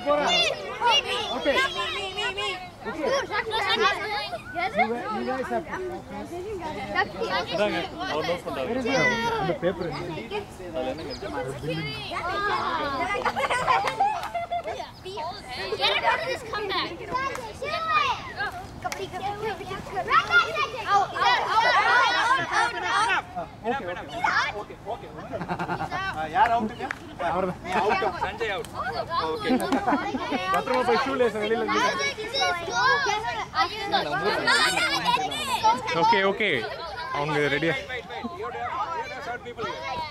யார் போறா okay you guys have இந்தாங்க அவர் நோட் பண்றாரு அந்த paper Get it out of this comeback. யார் அவுட்டுங்க சஞ்சய் அவுட் பத்திரமா போய் ஷூ லேஸ் வெளியில Okay, ஓகே ஓகே அவங்க ரெடியா wait wait you you short people